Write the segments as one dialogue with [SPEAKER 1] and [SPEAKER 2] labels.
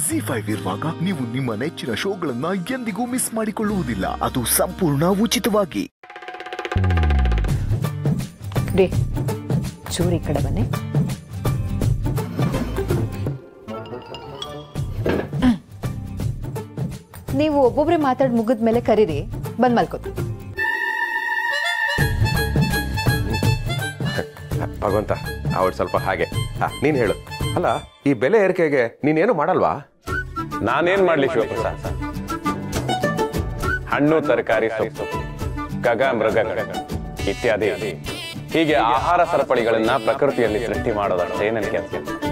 [SPEAKER 1] G five ಇರುವಾಗ ನೀವು ನಿಮ್ಮ ನೆಚ್ಚಿನ ಶೋಗಳನ್ನ ಎಂದಿಗೂ ಮಿಸ್ ಮಾಡಿಕೊಳ್ಳುವುದಿಲ್ಲ ಅದು ಸಂಪೂರ್ಣ ಉಚಿತವಾಗಿ
[SPEAKER 2] ರೀ ಚೂರಿ ಕಡೆ ಬನ್ನಿ ನೀವು ಒಬ್ಬೊಬ್ರೆ ಮಾತಾಡಿ ಮುಗಿದ ಮೇಲೆ ಕರೀರಿ ಬಂದ್ ಮಲ್ಕೋತಿ
[SPEAKER 3] ಭಗವಂತ ಅವಳು ಸ್ವಲ್ಪ ಹಾಗೆ ಆ, ನೀನ್ ಹೇಳು ಅಲ್ಲ ಈ ಬೆಲೆ ಏರಿಕೆಗೆ ನೀನೇನು ಮಾಡಲ್ವಾ
[SPEAKER 4] ನಾನೇನ್ ಮಾಡ್ಲಿ ಶಿವಪ್ರಸಾದ್ ಹಣ್ಣು ತರಕಾರಿ ಸೊಪ್ಪು ಗಗ ಮೃಗಗಳ ಇತ್ಯಾದಿ ಹೀಗೆ ಆಹಾರ ಸರಪಳಿಗಳನ್ನ ಪ್ರಕೃತಿಯಲ್ಲಿ ಸೃಷ್ಟಿ ಮಾಡೋದಷ್ಟೇ ನನ್ನ ಕೆಲಸ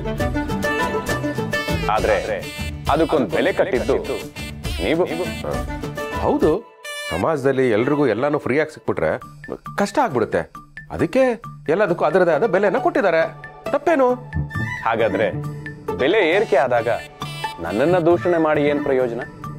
[SPEAKER 4] ಆದ್ರೆ ಅದಕ್ಕೊಂದು ಬೆಲೆ ಕಟ್ಟಿದ್ದು ನೀವು
[SPEAKER 3] ಹೌದು ಸಮಾಜದಲ್ಲಿ ಎಲ್ರಿಗೂ ಎಲ್ಲಾನು ಫ್ರೀಯಾಗಿ ಸಿಕ್ಬಿಟ್ರೆ ಕಷ್ಟ ಆಗ್ಬಿಡುತ್ತೆ ಅದಕ್ಕೆ ಎಲ್ಲದಕ್ಕೂ ಅದರದೇ ಆದ ಬೆಲೆನ ಕೊಟ್ಟಿದ್ದಾರೆ ತಪ್ಪೇನು
[SPEAKER 4] ಹಾಗಾದ್ರೆ ಬೆಲೆ ಏರಿಕೆ ಆದಾಗ ನನ್ನನ್ನ ದೂಷಣೆ ಮಾಡಿ ಏನ್ ಪ್ರಯೋಜನ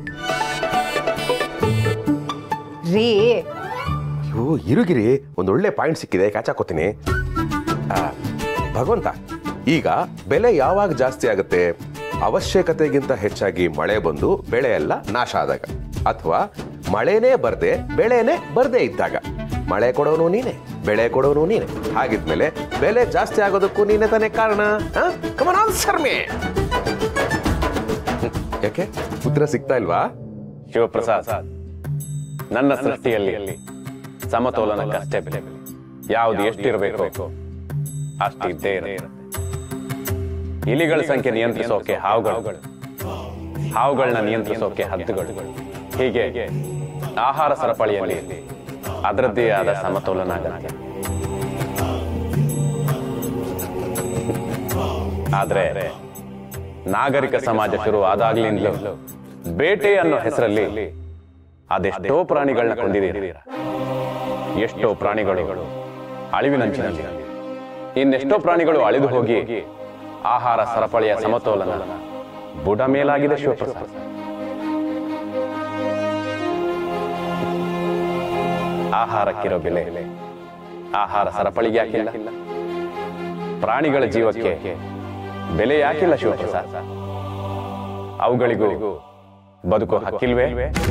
[SPEAKER 2] ರೀ
[SPEAKER 3] ಅಯ್ಯೋ ಇರುಗಿರಿ ಒಂದು ಒಳ್ಳೆ ಪಾಯಿಂಟ್ ಸಿಕ್ಕಿದೆ ಕಾಚಾಕೋತೀನಿ ಆ, ಭಗವಂತ ಈಗ ಬೆಲೆ ಯಾವಾಗ ಜಾಸ್ತಿ ಆಗುತ್ತೆ ಅವಶ್ಯಕತೆಗಿಂತ ಹೆಚ್ಚಾಗಿ ಮಳೆ ಬಂದು ಬೆಳೆ ಎಲ್ಲ ನಾಶ ಆದಾಗ ಅಥವಾ ಮಳೆನೇ ಬರ್ದೆ ಬೆಳೆನೇ ಬರ್ದೇ ಇದ್ದಾಗ ಮಳೆ ಕೊಡೋನು ನೀನೆ ಬೆಳೆ ಕೊಡೋನು ನೀನೆ ಹಾಗಿದ್ಮೇಲೆ ಬೆಲೆ ಜಾಸ್ತಿ ಆಗೋದಕ್ಕೂ ನೀನೆ ತಾನೇ ಕಾರಣ ಕಮನ್ ಆನ್ಸರ್ ಮೇ ಯಾಕೆ ಉತ್ತರ ಸಿಗ್ತಾ ಇಲ್ವಾ
[SPEAKER 4] ಶಿವಪ್ರಸಾದ್ ನನ್ನ ಸೃಷ್ಟಿಯಲ್ಲಿ ಸಮತೋಲನಕ್ಕಷ್ಟೇ ಬೆಲೆ ಯಾವ್ದು ಎಷ್ಟಿರಬೇಕು ಅಷ್ಟಿದ್ದೇ ಇರುತ್ತೆ ಇಲಿಗಳ ಸಂಖ್ಯೆ ನಿಯಂತ್ರಿಸೋಕೆ ಹಾವುಗಳು ಹಾವುಗಳನ್ನ ನಿಯಂತ್ರಿಸೋಕೆ ಹದ್ದುಗಳು ಹೀಗೆ ಆಹಾರ ಸರಪಳಿಯಲ್ಲಿ ಅದರದ್ದೇ ಆದ ಸಮತೋಲನ ಅಗತ್ಯ ಆದ್ರೆ ನಾಗರಿಕ ಸಮಾಜ ಶುರು ಆದಾಗ್ಲಿಂದಲೂ ಬೇಟೆ ಅನ್ನೋ ಹೆಸರಲ್ಲಿ ಅದೆಷ್ಟೋ ಪ್ರಾಣಿಗಳನ್ನ ಕೊಂದಿದ್ದೀರ ಎಷ್ಟೋ ಪ್ರಾಣಿಗಳು ಅಳಿವಿನಂಚಿನಲ್ಲಿ ಇನ್ನೆಷ್ಟೋ ಪ್ರಾಣಿಗಳು ಅಳಿದು ಹೋಗಿ ಆಹಾರ ಸರಪಳಿಯ ಸಮತೋಲನ ಬುಡ ಮೇಲಾಗಿದೆ ಶಿವಪ್ರಸಾದ್ ಆಹಾರಕ್ಕಿರೋ ಬೆಲೆ ಆಹಾರ ಸರಪಳಿಗೆ ಯಾಕಿಲ್ಲ ಪ್ರಾಣಿಗಳ ಜೀವಕ್ಕೆ ಬೆಲೆ ಯಾಕಿಲ್ಲ ಶಿವಪ್ರಸಾದ್ ಅವುಗಳಿಗೂ ಬದುಕೋ ಹಕ್ಕಿಲ್ವೇ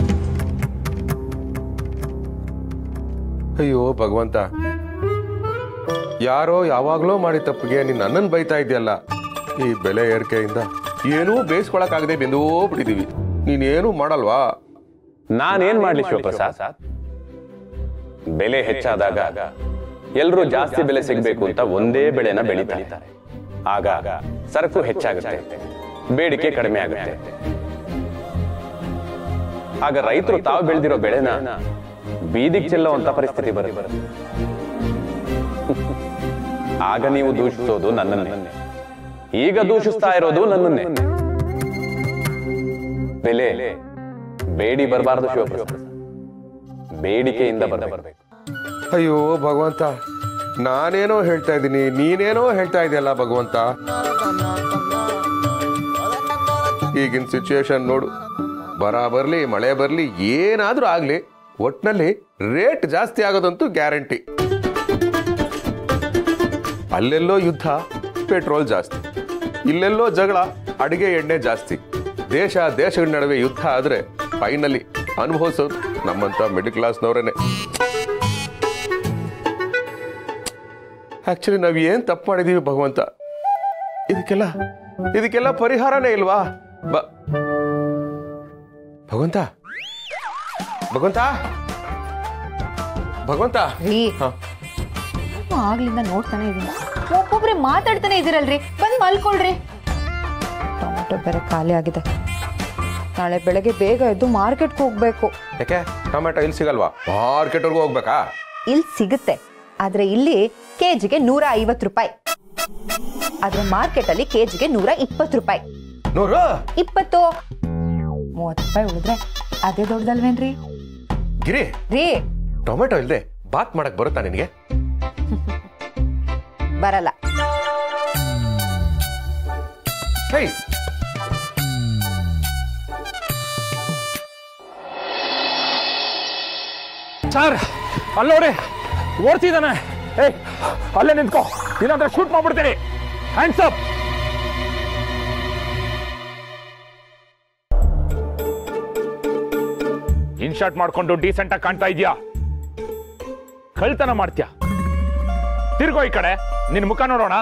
[SPEAKER 3] ಅಯ್ಯೋ ಭಗವಂತ ಯಾರೋ ಯಾವಾಗ್ಲೋ ಮಾಡಿ ತಪ್ಪಿಗೆ ನೀನ್ ನನ್ನನ್ನು ಬೈತಾ ಇದೆಯಲ್ಲ ಈ ಬೆಲೆ ಏರಿಕೆಯಿಂದ ಏನೂ ಬೇಯಿಸ್ಕೊಳಕ್ಕಾಗದೆ ಬೆಂದೋ ಬಿಟ್ಟಿದೀವಿ ನೀನೇನು ಮಾಡಲ್ವಾ
[SPEAKER 4] ನಾನೇನ್ ಮಾಡ್ಲಿ ಶಿವಪ್ರಸಾದ್ ಬೆಲೆ ಹೆಚ್ಚಾದಾಗ ಎಲ್ರೂ ಜಾಸ್ತಿ ಬೆಲೆ ಸಿಗ್ಬೇಕು ಅಂತ ಒಂದೇ ಬೆಳೆನ ಬೆಳೀತಾರೆ ಆಗ ಸರಕು ಹೆಚ್ಚಾಗುತ್ತೆ ಬೇಡಿಕೆ ಕಡಿಮೆ ಆಗುತ್ತೆ ಆಗ ರೈತರು ತಾವು ಬೆಳೆದಿರೋ ಬೆಳೆನ ಬೀದಿಗೆ ಚೆಲ್ಲುವಂತ ಪರಿಸ್ಥಿತಿ ಬರುತ್ತೆ ಆಗ ನೀವು ದೂಷಿಸೋದು ನನ್ನನ್ನೇ ಈಗ ದೂಷಿಸ್ತಾ ಇರೋದು ನನ್ನನ್ನೇ ಬೆಲೆ ಬೇಡಿ ಬರಬಾರದು ಶಿವಪ್ರಸಾದ್ ಬೇಡಿಕೆಯಿಂದ ಬರಬೇಕು
[SPEAKER 3] ಅಯ್ಯೋ ಭಗವಂತ ನಾನೇನೋ ಹೇಳ್ತಾ ಇದ್ದೀನಿ ನೀನೇನೋ ಹೇಳ್ತಾ ಇದೆಯಲ್ಲ ಭಗವಂತ ಈಗಿನ ಸಿಚುವೇಶನ್ ನೋಡು ಬರ ಬರ್ಲಿ ಮಳೆ ಬರ್ಲಿ ಏನಾದ್ರೂ ಆಗ್ಲಿ ಒಟ್ನಲ್ಲಿ ರೇಟ್ ಜಾಸ್ತಿ ಆಗೋದಂತೂ ಗ್ಯಾರಂಟಿ ಅಲ್ಲೆಲ್ಲೋ ಯುದ್ಧ ಪೆಟ್ರೋಲ್ ಜಾಸ್ತಿ ಇಲ್ಲೆಲ್ಲೋ ಜಗಳ ಅಡಿಗೆ ಎಣ್ಣೆ ಜಾಸ್ತಿ ದೇಶ ದೇಶಗಳ ನಡುವೆ ಯುದ್ಧ ಆದ್ರೆ ಫೈನಲಿ ಅನುಭವಿಸೋದು ನಮ್ಮಂತ ಮಿಡಿಲ್ ಕ್ಲಾಸ್ನವರೇನೆ ಆಕ್ಚುಲಿ ನಾವ್ ಏನ್ ತಪ್ಪು ಮಾಡಿದೀವಿ ಭಗವಂತ ಇದಕ್ಕೆಲ್ಲ ಇದಕ್ಕೆಲ್ಲ ಪರಿಹಾರನೇ ಇಲ್ವಾ ಬ ಭಗವಂತ ಭಗವಂತ ಭಗವಂತ
[SPEAKER 2] ರೀ
[SPEAKER 3] ಹಾ.
[SPEAKER 2] ನಾನು ಆಗ್ಲಿಂದ ನೋಡ್ತಾನೆ ಇದೀನಿ ಒಬ್ಬೊಬ್ರೆ ಮಾತಾಡ್ತಾನೆ ಇದೀರಲ್ರಿ ಬಂದ್ ಮಲ್ಕೊಳ್ರಿ ಟೊಮೆಟೊ ಬೇರೆ ಖಾಲಿ ಆಗಿದೆ ನಾಳೆ ಬೆಳಗ್ಗೆ ಬೇಗ ಎದ್ದು ಮಾರ್ಕೆಟ್ಗೆ ಹೋಗ್ಬೇಕು
[SPEAKER 3] ಯಾಕೆ ಟೊಮೆಟೊ ಇಲ್ಲಿ ಸಿಗಲ್ವಾ ಮಾರ್ಕೆಟ್ವರೆಗೂ ಹೋಗ್ಬೇಕಾ
[SPEAKER 2] ಇಲ್ಲಿ ಸಿಗುತ್ತೆ ಆದ್ರೆ ಇಲ್ಲಿ ಕೆಜಿಗೆ ನೂರ ಐವತ್ತು ರೂಪಾಯಿ ಆದ್ರೆ ಮಾರ್ಕೆಟ್ ಅಲ್ಲಿ ಕೆಜಿಗೆ ನೂರ ಇಪ್ಪತ್ತು ರೂಪಾಯಿ
[SPEAKER 3] ನೂರು
[SPEAKER 2] ಇಪ್ಪತ್ತು ಮೂವತ್ತು ರೂಪಾಯಿ ಉಳಿದ್ರೆ ಅದೇ ದೊಡ್ಡದಲ್ವೇನ್ರಿ
[SPEAKER 3] ಗಿರಿ
[SPEAKER 2] ರೀ
[SPEAKER 3] ಟೊಮೆಟೊ ಇಲ್ದೆ ಬಾತ್ ಮಾಡಕ್ ಬರುತ್ತಾ ನಿನಗೆ
[SPEAKER 2] ಬರಲ್ಲ
[SPEAKER 3] ಹೇ
[SPEAKER 5] ಸರ್ ಅಲ್ಲೋಡಿ ಓಡ್ತಿದ್ದಾನೆ ಏಯ್ ಅಲ್ಲೇ ನಿಂತ್ಕೋ ಇಲ್ಲಾಂದ್ರೆ ಶೂಟ್ ಮಾಡ್ಬಿಡ್ತೀನಿ ಹ್ಯಾಂಡ್ಸ್ ಅಪ್ ಇನ್ಶರ್ಟ್ ಮಾಡ್ಕೊಂಡು ಡೀಸೆಂಟ್ ಆಗಿ ಕಾಣ್ತಾ ಇದೀಯಾ ಕಳ್ತನ ಮಾಡ್ತೀಯ ತಿರ್ಗೋ ಈ ಕಡೆ ನಿನ್ ಮುಖ ನೋಡೋಣ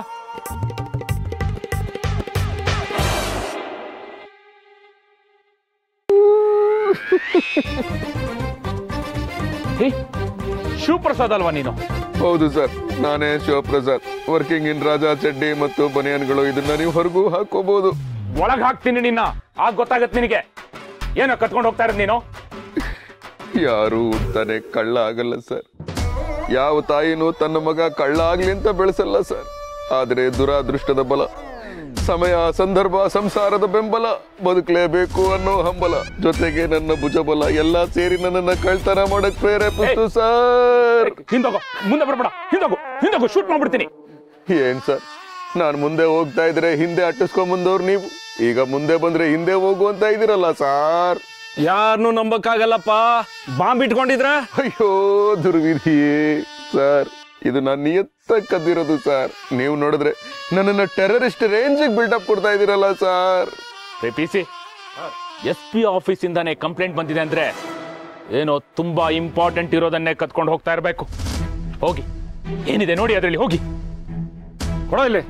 [SPEAKER 5] ಹೇ, ಶಿವಪ್ರಸಾದ್ ಅಲ್ವಾ ನೀನು
[SPEAKER 6] ಹೌದು ಸರ್ ನಾನೇ ಶಿವಪ್ರಸಾದ್ ವರ್ಕಿಂಗ್ ಇನ್ ರಾಜಾ ಚಡ್ಡಿ ಮತ್ತು ಬನಿಯನ್ಗಳು ಇದನ್ನ ನೀವು ಹೊರಗೂ ಹಾಕೋಬಹುದು
[SPEAKER 5] ಒಳಗ್ ಹಾಕ್ತೀನಿ ನಿನ್ನ ಆಗ ಗೊತ್ತಾಗತ್ ನಿನಗೆ ಏನೋ ಕತ್ಕೊಂಡು ಹೋಗ್ತಾ ಇರೋದು ನೀನು
[SPEAKER 6] ಯಾರು ತಾನೇ ಕಳ್ಳ ಆಗಲ್ಲ ಸರ್ ಯಾವ ತಾಯಿನೂ ತನ್ನ ಮಗ ಕಳ್ಳ ಆಗ್ಲಿ ಅಂತ ಬೆಳೆಸಲ್ಲ ಸರ್ ಆದ್ರೆ ದುರಾದೃಷ್ಟದ ಬಲ ಸಮಯ ಸಂದರ್ಭ ಸಂಸಾರದ ಬೆಂಬಲ ಬದುಕಲೇಬೇಕು ಅನ್ನೋ ಹಂಬಲ ಜೊತೆಗೆ ನನ್ನ ಭುಜಬಲ ಎಲ್ಲ ಸೇರಿ ನನ್ನನ್ನ ಕಳ್ತನ ಮಾಡಕ್ ಪ್ರೇರೇಪಿಸ್ತು ಸರ್
[SPEAKER 5] ಹಿಂದೋಗು ಮುಂದೆ ಬರ್ಬೇಡ ಹಿಂದೋಗು ಹಿಂದೋಗು ಶೂಟ್ ಮಾಡ್ಬಿಡ್ತೀನಿ
[SPEAKER 6] ಏನ್ ಸರ್ ನಾನ್ ಮುಂದೆ ಹೋಗ್ತಾ ಇದ್ರೆ ಹಿಂದೆ ಅಟ್ಟಿಸ್ಕೊಂಡ್ ಬಂದವ್ರು ನೀವು ಈಗ ಮುಂದೆ ಬಂದ್ರೆ ಹಿಂದೆ ಹೋಗು ಅಂತ ಇದೀರಲ್ಲ ಸಾರ್
[SPEAKER 7] ಯಾರನ್ನು ನಂಬಕ್ಕಾಗಲ್ಲಪ್ಪ ಬಾಂಬ್ ಇಟ್ಕೊಂಡಿದ್ರ
[SPEAKER 6] ಅಯ್ಯೋ ದುರ್ವಿಧಿಯೇ ಸರ್ ಇದು ನಾನು ನಿಯತ್ತ ಕದ್ದಿರೋದು ಸರ್ ನೀವು ನೋಡಿದ್ರೆ ನನ್ನನ್ನ ಟೆರರಿಸ್ಟ್ ರೇಂಜಿಗೆ ಬಿಲ್ಡಪ್ ಕೊಡ್ತಾ ಇದೀರಲ್ಲ sir
[SPEAKER 5] P C S P ಆಫೀಸಿಂದಾನೇ ಕಂಪ್ಲೇಂಟ್ ಬಂದಿದೆ ಅಂದ್ರೆ ಏನೋ ತುಂಬಾ ಇಂಪಾರ್ಟೆಂಟ್ ಇರೋದನ್ನೇ ಕತ್ಕೊಂಡು ಹೋಗ್ತಾ ಇರಬೇಕು ಹೋಗಿ ಏನಿದೆ ನೋಡಿ ಅದರಲ್ಲಿ ಹೋಗಿ ಕೊಡೋ ಇಲ್ಲಿ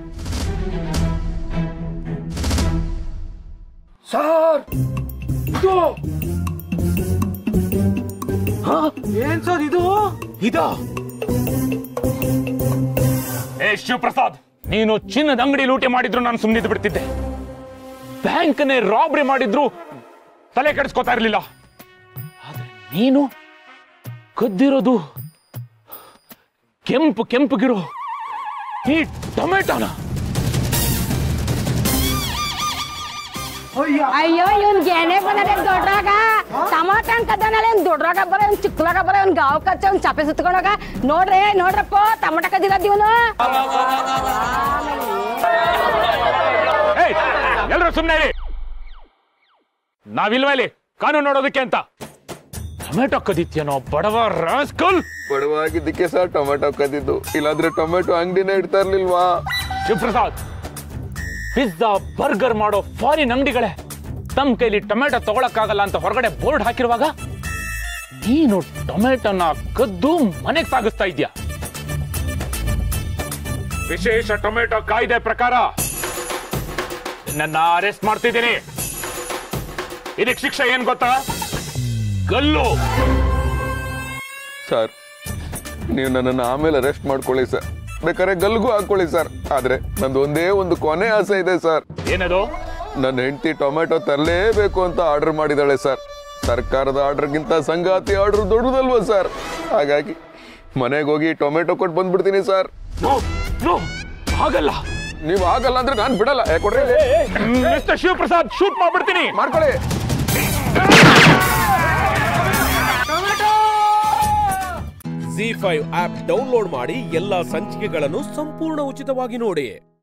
[SPEAKER 5] ಸರ್ ಇದು
[SPEAKER 7] ಏನ್ ಸರ್ ಇದು
[SPEAKER 5] ಇದಾ ಏ ಶಿವಪ್ರಸಾದ್ ನೀನು ಚಿನ್ನದ ಅಂಗಡಿ ಲೂಟಿ ಮಾಡಿದ್ರು ನಾನು ಸುಮ್ಮನಿದ್ದು ಬಿಡ್ತಿದ್ದೆ ಬ್ಯಾಂಕ್ನೇ ರಾಬ್ರಿ ಮಾಡಿದ್ರು ತಲೆ ಕೆಡಿಸ್ಕೋತಾ ಇರಲಿಲ್ಲ ಆದ್ರೆ ನೀನು ಕದ್ದಿರೋದು ಕೆಂಪು ಕೆಂಪುಗಿರೋ ಈ ಟೊಮೆಟೊನ
[SPEAKER 8] ಅಯ್ಯೋ ಇವ್ನ್ ಗೆನೆ ಬಂದಡೆ ದೊಡ್ಡಾಗ ಟಮಾಟ ಕದ್ದಾನಲ್ಲ ಇವ್ನ್ ದೊಡ್ಡಾಗ ಬರ ಇವ್ನ್ ಚಿಕ್ಕಲಾಗ ಬರ ಇವ್ನ್ ಗಾವ್ ಕಚ್ಚ ಇವ್ನ್ ಚಾಪೆ ಸುತ್ಕೊಂಡಾಗ ನೋಡ್ರಿ ನೋಡ್ರಪ್ಪ ಟಮಾಟ ಕದ್ದಿರೋದ್ ಇವನು
[SPEAKER 5] ಏಯ್ ಎಲ್ಲರೂ ಸುಮ್ಮನೆ ಇರಿ ನಾವಿಲ್ವಾ ಇಲ್ಲಿ ಕಾನೂನು ನೋಡೋದಕ್ಕೆ ಅಂತ ಟೊಮೆಟೊ ಕದಿತ್ಯನೋ ಬಡವ ರಾಸ್ಕಲ್
[SPEAKER 6] ಬಡವಾಗಿದ್ದಕ್ಕೆ ಸರ್ ಟೊಮೆಟೊ ಕದ್ದಿದ್ದು ಇಲ್ಲಾಂದ್ರೆ ಟೊಮೆಟೊ ಅಂಗಡಿನೇ ಇಡ್ತಾ ಇರ್ಲಿಲ್ವಾ
[SPEAKER 5] ಶಿವಪ್ರಸಾದ್ ಪಿಜ್ಜಾ ಬರ್ಗರ್ ಮಾಡೋ ಫಾರಿನ್ ಅಂಗಡಿಗಳೇ ತಮ್ಮ ಕೈಲಿ ಟೊಮೆಟೊ ತಗೊಳಕ್ಕಾಗಲ್ಲ ಅಂತ ಹೊರಗಡೆ ಬೋರ್ಡ್ ಹಾಕಿರುವಾಗ ನೀನು ಟೊಮೆಟೊನ ಕದ್ದು ಮನೆಗೆ ಸಾಗಿಸ್ತಾ ಇದ್ಯಾ ವಿಶೇಷ ಟೊಮೆಟೊ ಕಾಯ್ದೆ ಪ್ರಕಾರ ನನ್ನ ಅರೆಸ್ಟ್ ಮಾಡ್ತಿದ್ದೀನಿ ಇದಕ್ಕೆ ಶಿಕ್ಷೆ ಏನ್ ಗೊತ್ತಾ ಗಲ್ಲು
[SPEAKER 6] ಸರ್ ನೀವು ನನ್ನನ್ನು ಆಮೇಲೆ ಅರೆಸ್ಟ್ ಮಾಡ್ಕೊಳ್ಳಿ ಸರ್ ಬೇಕಾದ್ರೆ ಗಲ್ಗೂ ಹಾಕೊಳ್ಳಿ ಸರ್ ಆದ್ರೆ ನಂದು ಒಂದೇ ಒಂದು ಕೊನೆ ಆಸೆ ಇದೆ ಸರ್
[SPEAKER 5] ಏನದು
[SPEAKER 6] ನನ್ನ ಹೆಂಡತಿ ಟೊಮೆಟೊ ತರಲೇಬೇಕು ಅಂತ ಆರ್ಡರ್ ಮಾಡಿದಾಳೆ ಸರ್ ಸರ್ಕಾರದ ಆರ್ಡರ್ಗಿಂತ ಸಂಗಾತಿ ಆರ್ಡರ್ ದೊಡ್ಡದಲ್ವಾ ಸರ್ ಹಾಗಾಗಿ ಮನೆಗೆ ಹೋಗಿ ಟೊಮೆಟೊ ಕೊಟ್ಟು ಬಂದ್ಬಿಡ್ತೀನಿ ಸರ್
[SPEAKER 5] ನೋ ನೋ ಹಾಗಲ್ಲ
[SPEAKER 6] ನೀವು ಆಗಲ್ಲ ಅಂದ್ರೆ ನಾನು ಬಿಡಲ್ಲ ಏ, ಕೊಡ್ರಿ ಇಲ್ಲಿ.
[SPEAKER 5] ಮಿಸ್ಟರ್ ಶಿವಪ್ರಸಾದ್ ಶೂಟ್ ಮಾಡ್ಬಿಡ್ತೀನಿ
[SPEAKER 6] ಮಾಡ್ಕೊಳ್ಳಿ
[SPEAKER 9] ಜಿ ಫೈವ್ ಆಪ್ ಡೌನ್ಲೋಡ್ ಮಾಡಿ ಎಲ್ಲಾ ಸಂಚಿಕೆಗಳನ್ನು ಸಂಪೂರ್ಣ ಉಚಿತವಾಗಿ ನೋಡಿ